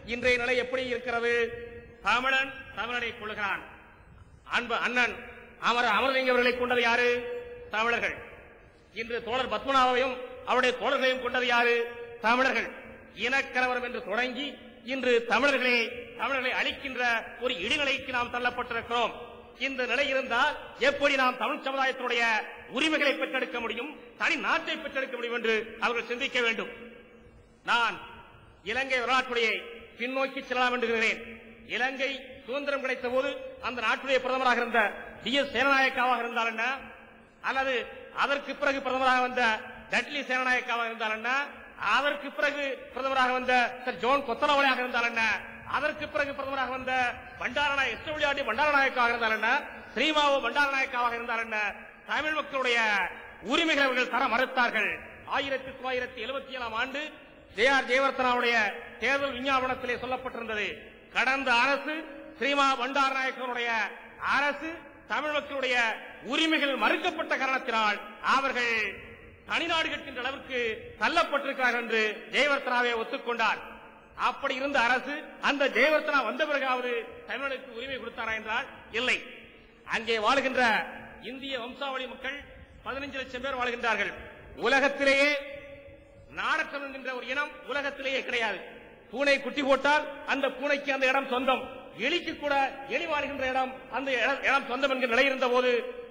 இன்றைய நிலை எப்படி இருக்கிறது தமிழன் தமிழனை கொள்கிறான் அன்பு அண்ணன் அமர அமரலிங்க அவர்களை கொண்டது யாரு தமிழர்கள் இன்று தோழர் பத்மநாபையும் அவருடைய தோழர்களையும் கொண்டது யாரு தமிழர்கள் இனக்கலவரம் என்று தொடங்கி இன்று தமிழர்களே தமிழர்களை அழிக்கின்ற ஒரு இடிநிலைக்கு நாம் தள்ளப்பட்டிருக்கிறோம் இந்த நிலை இருந்தால் எப்படி நாம் தமிழ் சமுதாயத்தினுடைய உரிமைகளை பெற்றெடுக்க முடியும் தனி நாட்டை பெற்றெடுக்க முடியும் என்று அவர்கள் சிந்திக்க வேண்டும் நான் இலங்கை வரலாற்றுடைய பின்னோக்கி செல்லலாம் என்கிறேன் இலங்கை சுதந்திரம் கிடைத்த போது அந்த நாட்டுடைய பிரதமராக இருந்த டி எஸ் சேனநாயக்காவாக இருந்தால் என்ன அல்லது அதற்கு பிறகு பிரதமராக வந்த டட்லி சேனநாயக்காவாக இருந்தால் என்ன அதற்கு பிறகு பிரதமராக வந்த சர் ஜோன் கொத்தனவளையாக இருந்தால் என்ன அதற்கு பிறகு பிரதமராக வந்த பண்டாரநாயக் எஸ்டபிள்யூஆர்டி பண்டாரநாயக்காக இருந்தால் என்ன ஸ்ரீமாவோ பண்டாரநாயக்காவாக இருந்தால் என்ன தமிழ் மக்களுடைய உரிமைகளை அவர்கள் தர மறுத்தார்கள் ஆயிரத்தி தொள்ளாயிரத்தி எழுபத்தி ஏழாம் ஆண்டு ஜே ஆர் ஜெயவர்த்தனாவுடைய தேர்தல் விஞ்ஞாபனத்திலே சொல்லப்பட்டிருந்தது கடந்த அரசு ஸ்ரீமா பண்டாரநாயக்கனுடைய அரசு தமிழ் மக்களுடைய உரிமைகள் மறுக்கப்பட்ட காரணத்தினால் அவர்கள் தனிநாடு கட்கின்ற அளவுக்கு தள்ளப்பட்டிருக்கிறார்கள் என்று ஜெயவர்த்தனாவே ஒத்துக்கொண்டார் அப்படி இருந்த அரசு அந்த ஜெயவர்த்தனா வந்த பிறகாவது தமிழனுக்கு உரிமை கொடுத்தாரா என்றால் இல்லை அங்கே வாழுகின்ற இந்திய வம்சாவளி மக்கள் பதினஞ்சு லட்சம் பேர் வாழ்கின்றார்கள் உலகத்திலேயே நாடகம் என்கின்ற ஒரு இனம் உலகத்திலேயே கிடையாது பூனை குட்டி போட்டால் அந்த பூனைக்கு அந்த இடம் சொந்தம் எலிக்கு கூட எலி வாழ்கின்ற இடம் அந்த இடம் இடம் சொந்தம் என்கிற நிலை இருந்த போது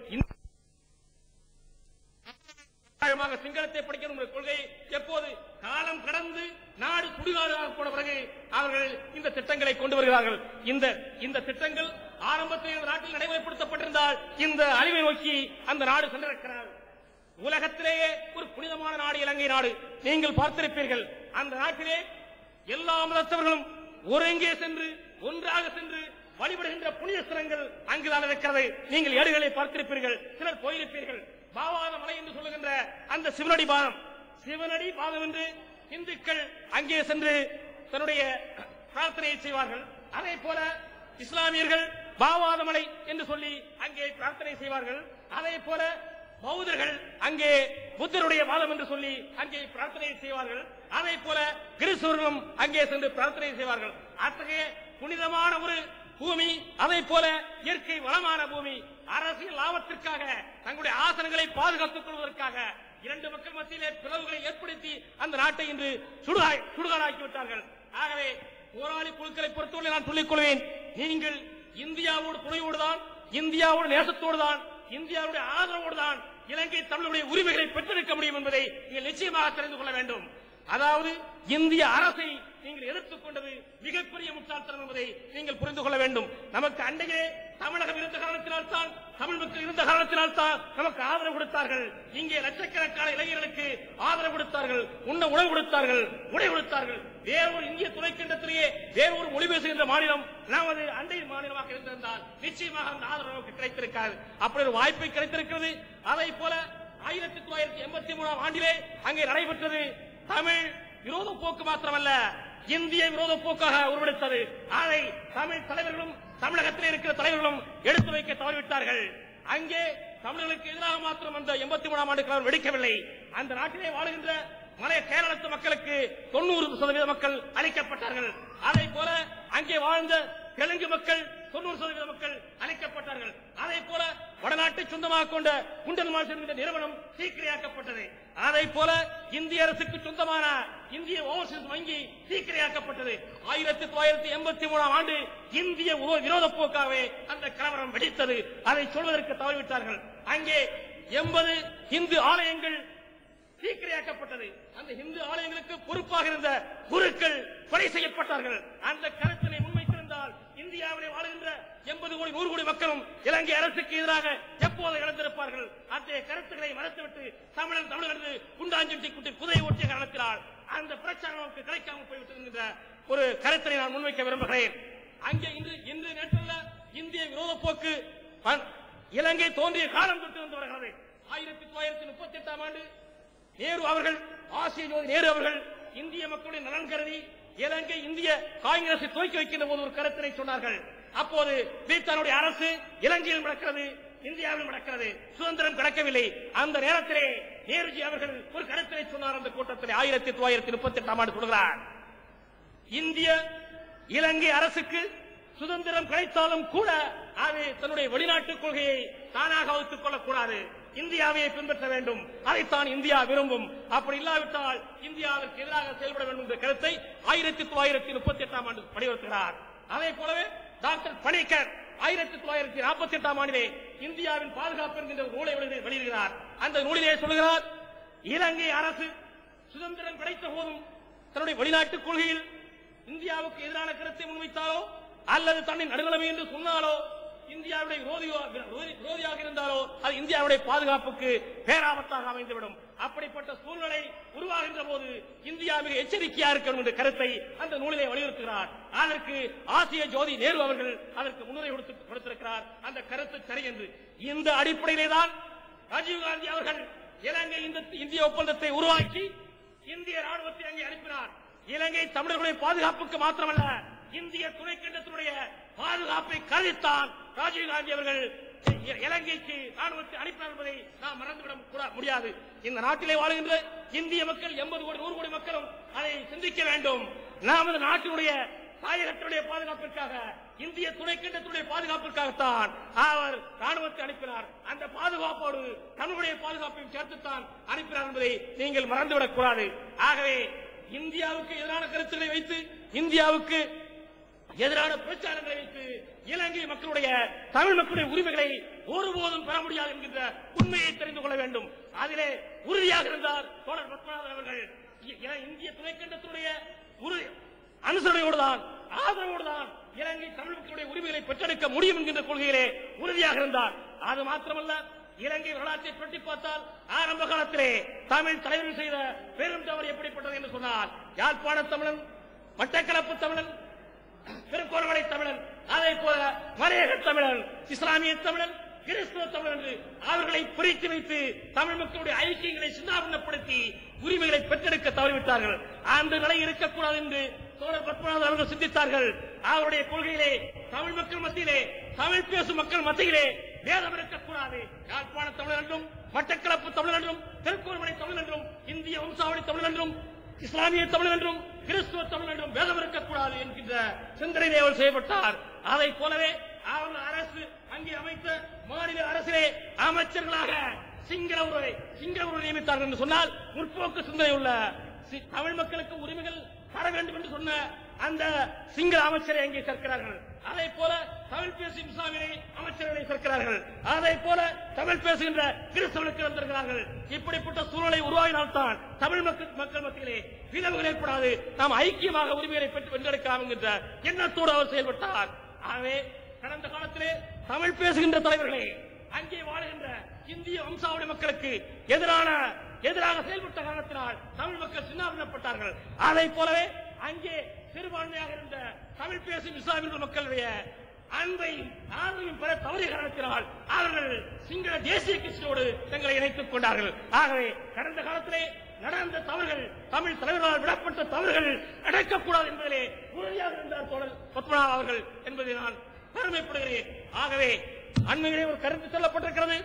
கட்டாயமாக சிங்களத்தை படிக்கணும் என்ற கொள்கை எப்போது காலம் கடந்து நாடு சுடுகாடாக போன பிறகு அவர்கள் இந்த திட்டங்களை கொண்டு வருகிறார்கள் இந்த இந்த திட்டங்கள் ஆரம்பத்தில் இந்த நாட்டில் நடைமுறைப்படுத்தப்பட்டிருந்தால் இந்த அழிவை நோக்கி அந்த நாடு சென்றிருக்கிறார் உலகத்திலேயே ஒரு புனிதமான நாடு இலங்கை நாடு நீங்கள் பார்த்திருப்பீர்கள் அந்த நாட்டிலே எல்லா மதத்தவர்களும் ஒருங்கே சென்று ஒன்றாக சென்று வழிபடுகின்ற புனித ஸ்தலங்கள் அங்குதான் இருக்கிறது நீங்கள் ஏடுகளை பார்த்திருப்பீர்கள் சிலர் போயிருப்பீர்கள் பாவாத மலை என்று சொல்லுகின்ற அந்த சிவனடி பாதம் சிவனடி பாதம் என்று இந்துக்கள் அங்கே சென்று தன்னுடைய பிரார்த்தனையை செய்வார்கள் அதே போல இஸ்லாமியர்கள் பாவாத மலை என்று சொல்லி அங்கே பிரார்த்தனை செய்வார்கள் அதே போல பௌத்தர்கள் அங்கே புத்தருடைய வாதம் என்று சொல்லி அங்கே பிரார்த்தனை செய்வார்கள் அதே போல கிறிஸ்தவர்களும் அங்கே சென்று பிரார்த்தனை செய்வார்கள் அத்தகைய புனிதமான ஒரு பூமி அதே போல இயற்கை வளமான பூமி அரசியல் லாபத்திற்காக தங்களுடைய ஆசனங்களை பாதுகாத்துக் கொள்வதற்காக இரண்டு மக்கள் மத்தியிலே பிளவுகளை ஏற்படுத்தி அந்த நாட்டை இன்று சுடுகாய் சுடுகாடாக்கி விட்டார்கள் ஆகவே போராளி குழுக்களை பொறுத்தவரை நான் சொல்லிக் கொள்வேன் நீங்கள் இந்தியாவோடு துணையோடு தான் இந்தியாவோடு நேசத்தோடு தான் இந்தியாவுடைய ஆதரவோடு தான் இலங்கை தமிழுடைய உரிமைகளை பெற்றெடுக்க முடியும் என்பதை நீங்கள் நிச்சயமாக தெரிந்து கொள்ள வேண்டும் அதாவது இந்திய அரசை நீங்கள் எதிர்த்துக் கொண்டது மிகப்பெரிய முட்டாள்தனம் என்பதை நீங்கள் புரிந்து கொள்ள வேண்டும் நமக்கு அண்டையிலே தமிழகம் இருந்த காரணத்தினால் தான் தமிழ் மக்கள் இருந்த காரணத்தினால் தான் நமக்கு ஆதரவு கொடுத்தார்கள் இங்கே லட்சக்கணக்கான இளைஞர்களுக்கு ஆதரவு கொடுத்தார்கள் உண்ண உணவு கொடுத்தார்கள் உடை கொடுத்தார்கள் வேறொரு இந்திய துணைக்கண்டத்திலேயே வேறொரு மொழி பேசுகின்ற மாநிலம் நமது அண்டை மாநிலமாக இருந்திருந்தால் நிச்சயமாக அந்த ஆதரவு நமக்கு கிடைத்திருக்காது அப்படி ஒரு வாய்ப்பு கிடைத்திருக்கிறது அதை போல ஆயிரத்தி தொள்ளாயிரத்தி எண்பத்தி மூணாம் ஆண்டிலே அங்கே நடைபெற்றது தமிழ் விரோத போக்கு மாத்திரமல்ல இந்திய விரோத போக்காக உருவெடுத்தது அதை தமிழ் தலைவர்களும் தமிழகத்தில் இருக்கிற தலைவர்களும் எடுத்து வைக்க தவறிவிட்டார்கள் அங்கே தமிழர்களுக்கு எதிராக மாத்திரம் அந்த எண்பத்தி மூணாம் ஆண்டு கலவரம் வெடிக்கவில்லை அந்த நாட்டிலே வாழுகின்ற மலைய கேரளத்து மக்களுக்கு தொண்ணூறு சதவீத மக்கள் அளிக்கப்பட்டார்கள் அதை போல அங்கே வாழ்ந்த தெலுங்கு மக்கள் தொண்ணூறு சதவீத மக்கள் அளிக்கப்பட்டார்கள் அதே போல வடநாட்டை சொந்தமாக கொண்ட குண்டல் மால் என்கிற நிறுவனம் சீக்கிரையாக்கப்பட்டது அதை போல இந்திய அரசுக்கு சொந்தமான இந்திய ஓவர்சீஸ் வங்கி சீக்கிரையாக்கப்பட்டது ஆயிரத்தி தொள்ளாயிரத்தி எண்பத்தி மூணாம் ஆண்டு இந்திய உ- விரோத போக்காகவே அந்த கலவரம் வெடித்தது அதை சொல்வதற்கு தவறிவிட்டார்கள் அங்கே எண்பது இந்து ஆலயங்கள் சீக்கிரையாக்கப்பட்டது அந்த இந்து ஆலயங்களுக்கு பொறுப்பாக இருந்த குருக்கள் கொலை செய்யப்பட்டார்கள் அந்த கருத்தினை முன்வைத்திருந்தால் இந்தியாவிலே வாழுகின்ற எண்பது கோடி நூறு கோடி மக்களும் இலங்கை அரசுக்கு எதிராக எப்போது இழந்திருப்பார்கள் அந்த கருத்துக்களை மறைத்துவிட்டு தமிழன் தமிழகத்து குண்டாஞ்சட்டி குட்டி குதிரை ஓட்டிய காரணத்தினால் அந்த பிரச்சாரம் நமக்கு கிடைக்காமல் போய்விட்டது என்கின்ற ஒரு கருத்தினை நான் முன்வைக்க விரும்புகிறேன் அங்கே இன்று இன்று நேற்றுள்ள இந்திய விரோத போக்கு ப- இலங்கை தோன்றிய காலம் தொட்டு வந்து வருகிறது ஆயிரத்தி தொள்ளாயிரத்தி முப்பத்தி எட்டாம் ஆண்டு நேரு அவர்கள் ஆசிய ஜோதி நேரு அவர்கள் இந்திய மக்களுடைய நலன் கருதி இலங்கை இந்திய காங்கிரஸை துவக்கி வைக்கின்ற போது ஒரு கருத்தினை சொன்னார்கள் அப்போது பிரித்தானுடைய அரசு இலங்கையில் நடக்கிறது இந்தியாவில் நடக்கிறது சுதந்திரம் கிடைக்கவில்லை அந்த நேரத்திலே நேருஜி அவர்கள் ஒரு கருத்தினை சொன்னார் அந்த கூட்டத்திலே ஆயிரத்தி தொள்ளாயிரத்தி முப்பத்தி எட்டாம் ஆண்டு சொல்கிறார் இந்திய இலங்கை அரசுக்கு சுதந்திரம் கிடைத்தாலும் கூட அது தன்னுடைய வெளிநாட்டு கொள்கையை தானாக வகுத்துக் கொள்ளக்கூடாது இந்தியாவையே பின்பற்ற வேண்டும் அதைத்தான் இந்தியா விரும்பும் அப்படி இல்லாவிட்டால் இந்தியாவிற்கு எதிராக செயல்பட வேண்டும் என்ற கருத்தை ஆயிரத்தி தொள்ளாயிரத்தி முப்பத்தி எட்டாம் ஆண்டு வலியுறுத்துகிறார் அதே போலவே டாக்டர் பணிக்கர் ஆயிரத்தி தொள்ளாயிரத்தி நாற்பத்தி எட்டாம் ஆண்டிலே இந்தியாவின் பாதுகாப்பு என்கின்ற ஒரு நூலை வெளியிட- வெளியிடுகிறார் அந்த நூலிலே சொல்கிறார் இலங்கை அரசு சுதந்திரம் கிடைத்த போதும் தன்னுடைய வெளிநாட்டு கொள்கையில் இந்தியாவுக்கு எதிரான கருத்தை முன்வைத்தாலோ அல்லது தன்னை நடுநிலைமை என்று சொன்னாலோ இந்தியாவுடைய விரோதியோ- விரோதி- விரோதியாக இருந்தாலோ அது இந்தியாவுடைய பாதுகாப்புக்கு பேராபத்தாக அமைந்துவிடும் அப்படிப்பட்ட சூழ்நிலை உருவாகின்ற போது இந்தியா மிக எச்சரிக்கையா இருக்கணும் என்ற கருத்தை அந்த நூலிலே வலியுறுத்துகிறார் அதற்கு ஆசிய ஜோதி நேரு அவர்கள் அதற்கு முன்னுரை கொடுத்து- கொடுத்திருக்கிறார் அந்த கருத்து சரி என்று இந்த அடிப்படையிலே தான் ராஜீவ்காந்தி அவர்கள் இலங்கை இந்த இந்திய ஒப்பந்தத்தை உருவாக்கி இந்திய ராணுவத்தை அங்கே அனுப்பினார் இலங்கை தமிழர்களுடைய பாதுகாப்புக்கு மாத்திரமல்ல இந்திய துணைக்கண்டத்தினுடைய பாதுகாப்பை கருதித்தான் ராஜீவ்காந்தி அவர்கள் இ- இலங்கைக்கு ராணுவத்தை அனுப்பினார் என்பதை நாம் மறந்துவிட கூட- முடியாது இந்த நாட்டிலே வாழ்கின்ற இந்திய மக்கள் எண்பது கோடி நூறு கோடி மக்களும் அதை சிந்திக்க வேண்டும் நமது நாட்டினுடைய தாயகத்தினுடைய பாதுகாப்பிற்காக இந்திய துணைக்கண்டத்தினுடைய பாதுகாப்பிற்காகத்தான் அவர் ராணுவத்தை அனுப்பினார் அந்த பாதுகாப்போடு தமிழுடைய பாதுகாப்பையும் சேர்த்துத்தான் அனுப்பினார் என்பதை நீங்கள் மறந்துவிடக் கூடாது ஆகவே இந்தியாவுக்கு எதிரான கருத்துக்களை வைத்து இந்தியாவுக்கு எதிரான பிரச்சாரங்களை வைத்து இலங்கை மக்களுடைய தமிழ் மக்களுடைய உரிமைகளை ஒருபோதும் பெற முடியாது என்கின்ற உண்மையை தெரிந்து கொள்ள வேண்டும் அதிலே உறுதியாக இருந்தார் தோழர் பத்மநாதன் அவர்கள் இ- இ- இந்திய துணைக்கண்டத்தினுடைய உறுதி அனுசரணையோடு தான் ஆதரவோடு தான் இலங்கை தமிழ் மக்களுடைய உரிமைகளை பெற்றெடுக்க முடியும் என்கின்ற கொள்கையிலே உறுதியாக இருந்தார் அது மாத்திரமல்ல இலங்கை வரலாற்றை பற்றி பார்த்தால் ஆரம்ப காலத்திலே தமிழ் தலைவர்கள் செய்த பெரும் தவறு எப்படிப்பட்டது என்று சொன்னால் யாழ்ப்பாண தமிழன் மட்டக்களப்பு தமிழன் திருக்கோர்வளை தமிழன் அதே போல மலையக தமிழன் இஸ்லாமிய தமிழன் கிறிஸ்துவ தமிழன் என்று அவர்களை பிரித்து வைத்து தமிழ் மக்களுடைய ஐக்கியங்களை சின்னாபின்னப்படுத்தி உரிமைகளை பெற்றெடுக்க தவறிவிட்டார்கள் அந்த நிலை இருக்கக்கூடாது என்று தோழர் பத்மநாதன் அவர்கள் சிந்தித்தார்கள் அவருடைய கொள்கையிலே தமிழ் மக்கள் மத்தியிலே தமிழ் பேசும் மக்கள் மத்தியிலே வேதம் இருக்கக்கூடாது யாழ்ப்பாண தமிழர் என்றும் மட்டக்களப்பு தமிழர் என்றும் திருக்கோர்மலை தமிழர் என்றும் இந்திய வம்சாவளி தமிழர் என்றும் இஸ்லாமிய தமிழ் என்றும் கிறிஸ்துவ தமிழ் என்றும் வேதம் இருக்கக்கூடாது என்கின்ற சிந்தனையிலே அவர் செய்யப்பட்டார் அதை போலவே அவர்கள் அரசு அங்கே அமைத்த மாநில அரசிலே அமைச்சர்களாக சிங்கள உறவை சிங்கள உறவை நியமித்தார்கள் என்று சொன்னால் முற்போக்கு சிந்தனை உள்ள சி- தமிழ் மக்களுக்கு உரிமைகள் தர வேண்டும் என்று சொன்ன அந்த சிங்கள அமைச்சரை அங்கே சேர்க்கிறார்கள் அதே போல தமிழ் பேசும் இஸ்லாமியரை அமைச்சர்களை சேர்க்கிறார்கள் அதே போல தமிழ் பேசுகின்ற கிறிஸ்தவர்களுக்கு வந்திருக்கிறார்கள் இப்படிப்பட்ட சூழ்நிலை உருவாகினால்தான் தமிழ் மக்கள் மக்கள் மத்தியிலே பிளவுகள் ஏற்படாது நாம் ஐக்கியமாக உரிமைகளை பெற்று வென்றெடுக்கலாம் என்கின்ற எண்ணத்தோடு அவர் செயல்பட்டார் ஆகவே கடந்த காலத்திலே தமிழ் பேசுகின்ற தலைவர்களே அங்கே வாழுகின்ற இந்திய வம்சாவளி மக்களுக்கு எதிரான எதிராக செயல்பட்ட காரணத்தினால் தமிழ் மக்கள் சின்னாபின்னப்பட்டார்கள் அதை போலவே அங்கே சிறுபான்மையாக இருந்த தமிழ் பேசும் இஸ்லாமிய மக்களுடைய அன்பையும் ஆதரவையும் பெற தவறிய காரணத்தினால் அவர்கள் சிங்கள தேசிய கட்சியோடு தங்களை இணைத்துக் கொண்டார்கள் ஆகவே கடந்த காலத்திலே நடந்த தவறுகள் தமிழ் தலைவர்களால் விடப்பட்ட தவறுகள் நடக்கக்கூடாது என்பதிலே உறுதியாக இருந்தார் தோழர் பத்மநாப அவர்கள் என்பதை நான் பெருமைப்படுகிறேன் ஆகவே அண்மையிலே ஒரு கருத்து சொல்லப்பட்டிருக்கிறது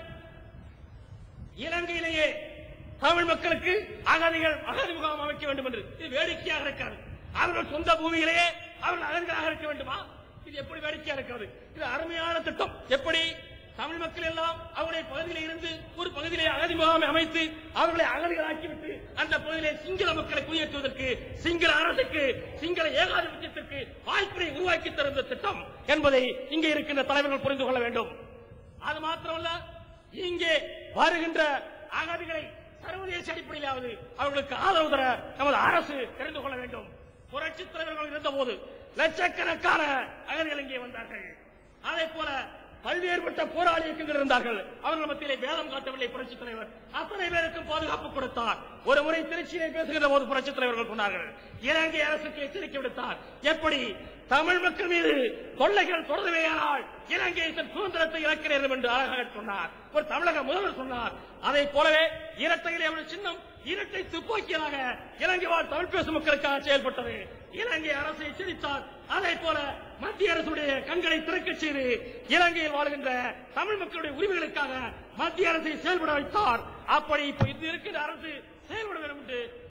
இலங்கையிலேயே தமிழ் மக்களுக்கு அகதிகள் அகதி முகாம் அமைக்க வேண்டும் என்று இது வேடிக்கையாக இருக்கிறது அவர்கள் சொந்த பூமியிலேயே அவர்கள் அகதிகளாக இருக்க வேண்டுமா இது எப்படி வேடிக்கையா இருக்கிறது இது அருமையான திட்டம் எப்படி தமிழ் மக்கள் எல்லாம் அவருடைய பகுதியில இருந்து ஒரு பகுதியிலே அகதி முகாமை அமைத்து அவர்களை அகதிகளாக்கிவிட்டு அந்த பகுதியிலே சிங்கள மக்களை குடியேற்றுவதற்கு சிங்கள அரசுக்கு சிங்கள ஏகாதிபத்தியத்திற்கு வாய்ப்பினை உருவாக்கி தருந்த திட்டம் என்பதை இங்கே இருக்கின்ற தலைவர்கள் புரிந்து கொள்ள வேண்டும் அது மாத்திரமல்ல இங்கே வருகின்ற அகதிகளை சர்வதேச அடிப்படையிலாவது அவர்களுக்கு ஆதரவு தர நமது அரசு தெரிந்து கொள்ள வேண்டும் புரட்சி தலைவர்கள் இருந்த போது லட்சக்கணக்கான அகதிகள் இங்கே வந்தார்கள் அதே போல பல்வேறுபட்ட போராளி இயக்கங்கள் இருந்தார்கள் அவர்கள் மத்தியிலே வேதம் காட்டவில்லை புரட்சி தலைவர் அத்தனை பேருக்கும் பாதுகாப்பு கொடுத்தார் ஒரு முறை திருச்சியிலே பேசுகிற போது புரட்சி தலைவர்கள் சொன்னார்கள் இலங்கை அரசுக்கு எச்சரிக்கை விடுத்தார் எப்படி தமிழ் மக்கள் மீது கொள்ளைகள் தொடர்வேயானால் இலங்கை தன் சுதந்திரத்தை இழக்க நேரும் என்று அழகாக சொன்னார் ஒரு தமிழக முதல்வர் சொன்னார் அதை போலவே இரட்டையிலே அவருடைய சின்னம் இரட்டை துப்பாக்கியாக இலங்கை வாழ் தமிழ் பேசும் மக்களுக்காக செயல்பட்டது இலங்கை அரசு எச்சரித்தார் அதே போல மத்திய அரசுடைய கண்களை திறக்கச் செய்து இலங்கையில் வாழ்கின்ற தமிழ் மக்களுடைய உரிமைகளுக்காக மத்திய அரசை செயல்பட வைத்தார் அப்படி இப்ப இது இருக்கின்ற அரசு செயல்பட வேண்டும் என்று